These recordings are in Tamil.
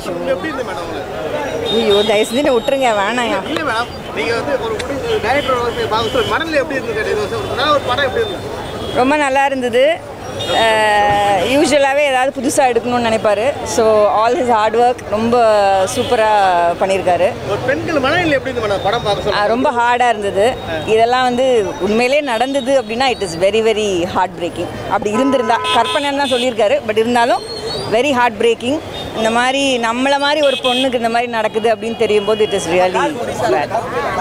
உங்களுக்கு எப்படி இருந்து மேடம் உங்களுக்கு ஐயோ தயவு செஞ்சு விட்டுருங்க வேணாயா இல்லை மேடம் நீங்கள் வந்து ஒரு டைரக்டர் வந்து பார்க்க சொல்லி மனநிலை எப்படி இருந்தது இது ஒரு நல்ல ஒரு படம் எப்படி இருந்தது ரொம்ப நல்லா இருந்தது யூஸ்வலாகவே ஏதாவது புதுசாக எடுக்கணும்னு நினைப்பாரு so all his hard work ரொம்ப சூப்பராக பண்ணியிருக்காரு ஒரு பெண்கள் மனநிலை எப்படி இருந்து மேடம் படம் பார்க்க ஆ, ரொம்ப ஹார்டாக இருந்தது இதெல்லாம் வந்து உண்மையிலே நடந்தது அப்படின்னா it is very very heart breaking அப்படி இருந்திருந்தா கற்பனைன்னு தான் சொல்லியிருக்காரு பட் இருந்தாலும் வெரி ஹார்ட் பிரேக்கிங் இந்த மாதிரி நம்மளை மாதிரி ஒரு பொண்ணுக்கு இந்த மாதிரி நடக்குது அப்படின்னு தெரியும் போது இட் இஸ் ரியலி பேட்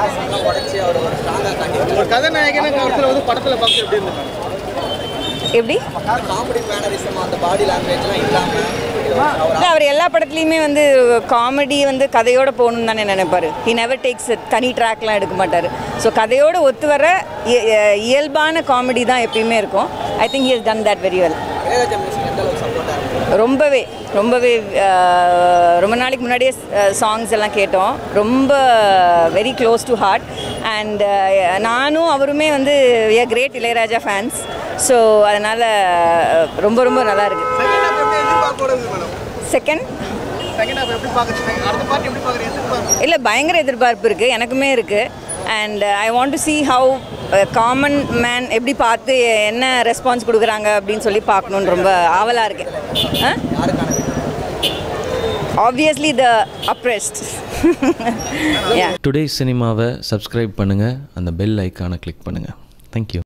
ஒரு கதாநாயகனை கருத்தில் வந்து படத்தில் பார்க்க எப்படி இருந்தது மேடம் எப்படி காமெடி மேனரிசம் அந்த பாடி லாங்குவேஜ்லாம் இல்லாமல் இல்லை அவர் எல்லா படத்துலையுமே வந்து காமெடி வந்து கதையோட போகணும்னு தானே நினைப்பாரு ஹி நெவர் டேக்ஸ் தனி ட்ராக்லாம் எடுக்க மாட்டார் ஸோ கதையோட ஒத்து வர இய- இய- இயல்பான காமெடி தான் எப்பயுமே இருக்கும் I think he has done that very well Ilaiyaraaja music எந்த அளவுக்கு சப்போர்ட்டாக இருக்கும் ரொம்பவே ரொம்பவே அஹ், ரொம்ப நாளைக்கு முன்னாடியே சாங்ஸ் எல்லாம் கேட்டோம் ரொம்ப very close to heart and நானும் அவருமே வந்து a great Ilaiyaraaja fans so அதனால் ரொம்ப ரொம்ப நல்லா இருக்கு செகண்ட் ஹாஃப் எப்படி எதிர்பார்க்கோட இருக்கு மேடம் செகண்ட் செகண்ட் ஹாஃப் எப்படி பார்க்குறீங்க அடுத்த பார்ட்டி எப்படி பார்க்குறீங்க எதிர்பார்க்க இல்லை பயங்கர எதிர்பார்ப்பு இருக்குது எனக்குமே இருக்குது and I want to see how common man எப்படி பார்த்து என்ன ரெஸ்பான்ஸ் கொடுக்குறாங்க அப்படின்னு சொல்லி பார்க்கணுன்னு ரொம்ப ஆவலாக இருக்கேன் யாருக்கான வெற்றி? ஆப்வியஸ்லி த அப்ரெஸ்ட் யா டுடே சினிமாவை சப்ஸ்கிரைப் பண்ணுங்கள் அந்த பெல் ஐக்கானை கிளிக் பண்ணுங்கள் தேங்க்யூ